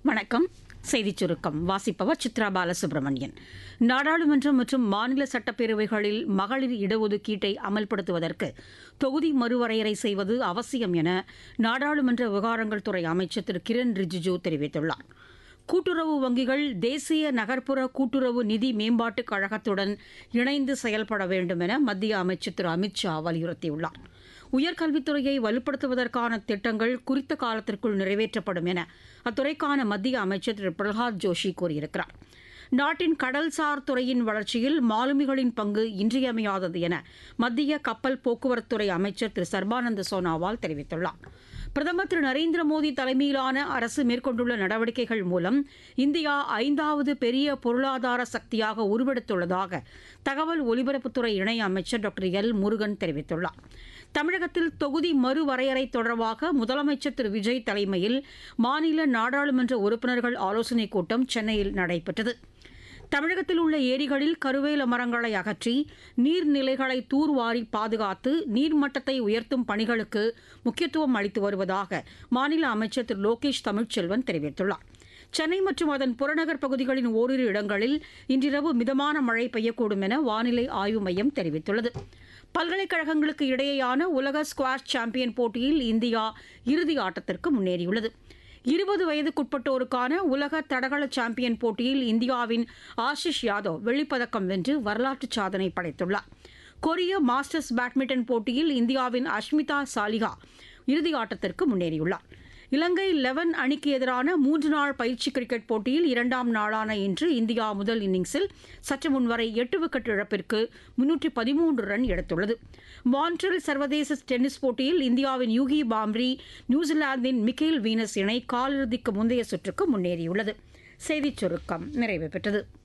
வணக்கம் செய்திச் சுருக்கம் வாசிப்பவர் சித்ரா பாலசுப்ரமணியன் நாடாளுமன்றம் மற்றும் மாநில சட்டப்பேரவைகளில் மகளிர் இடஒதுக்கீட்டை அமல்படுத்துவதற்கு தொகுதி மறுவரையறை செய்வது அவசியம் என நாடாளுமன்ற விவகாரங்கள் துறை அமைச்சர் திரு கிரண் ரிஜிஜூ தெரிவித்துள்ளார் கூட்டுறவு வங்கிகள் தேசிய நகர்ப்புற கூட்டுறவு நிதி மேம்பாட்டுக் கழகத்துடன் இணைந்து செயல்பட வேண்டும் என மத்திய அமைச்சர் திரு அமித்ஷா வலியுறுத்தியுள்ளார் உயர்கல்வித்துறையை வலுப்படுத்துவதற்கான திட்டங்கள் குறித்த காலத்திற்குள் நிறைவேற்றப்படும் என அத்துறைக்கான மத்திய அமைச்சர் திரு பிரகலாத் ஜோஷி கூறியிருக்கிறார் நாட்டின் கடல்சார் துறையின் வளர்ச்சியில் மாலுமிகளின் பங்கு இன்றியமையாதது என மத்திய கப்பல் போக்குவரத்துறை அமைச்சர் திரு சர்பானந்த சோனாவால் தெரிவித்துள்ளார் பிரதமர் திரு நரேந்திர மோடி தலைமையிலான அரசு மேற்கொண்டுள்ள நடவடிக்கைகள் மூலம் இந்தியா ஐந்தாவது பெரிய பொருளாதார சக்தியாக உருவெடுத்துள்ளதாக தகவல் ஒலிபரப்புத்துறை இணை அமைச்சர் டாக்டர் எல் முருகன் தெரிவித்துள்ளார் தமிழகத்தில் தொகுதி மறுவரையறை தொடர்பாக முதலமைச்சர் திரு விஜய் தலைமையில் மாநில நாடாளுமன்ற உறுப்பினர்கள் ஆலோசனைக் கூட்டம் சென்னையில் நடைபெற்றது தமிழகத்தில் உள்ள ஏரிகளில் கருவேல மரங்களை அகற்றி நீர்நிலைகளை தூர்வாரி பாதுகாத்து நீர்மட்டத்தை உயர்த்தும் பணிகளுக்கு முக்கியத்துவம் அளித்து வருவதாக மாநில அமைச்சர் திரு லோகேஷ் தமிழ்ச்செல்வன் தெரிவித்துள்ளார் சென்னை மற்றும் அதன் புறநகர் பகுதிகளின் ஓரிரு இடங்களில் இன்றிரவு மிதமான மழை பெய்யக்கூடும் என வானிலை ஆய்வு மையம் தெரிவித்துள்ளது பல்கலைக்கழகங்களுக்கு இடையேயான உலக ஸ்குவாஷ் சாம்பியன் போட்டியில் இந்தியா இறுதி ஆட்டத்திற்கு முன்னேறியுள்ளது இருபது வயதுக்குட்பட்டோருக்கான உலக தடகள சாம்பியன் போட்டியில் இந்தியாவின் ஆஷிஷ் யாதவ் வெள்ளிப்பதக்கம் வென்று வரலாற்று சாதனை படைத்துள்ளார் கொரிய மாஸ்டர்ஸ் பேட்மிண்டன் போட்டியில் இந்தியாவின் அஷ்மிதா சாலிகா இறுதி ஆட்டத்திற்கு முன்னேறியுள்ளார் இலங்கை லெவன் அணிக்கு எதிரான மூன்று நாள் பயிற்சி கிரிக்கெட் போட்டியில் இரண்டாம் நாளான இன்று இந்தியா முதல் இன்னிங்ஸில் சற்று முன்வரை எட்டு விக்கெட் இழப்பிற்கு முன்னூற்றி பதிமூன்று ரன் எடுத்துள்ளது மான்ட்ரல் சர்வதேச டென்னிஸ் போட்டியில் இந்தியாவின் யூகி பாம்ரி நியூசிலாந்தின் மிக்கேல் வீனஸ் இணை காலிறுதிக்கு முந்தைய சுற்றுக்கு முன்னேறியுள்ளது செய்திச் சுருக்கம் நிறைவு பெற்றது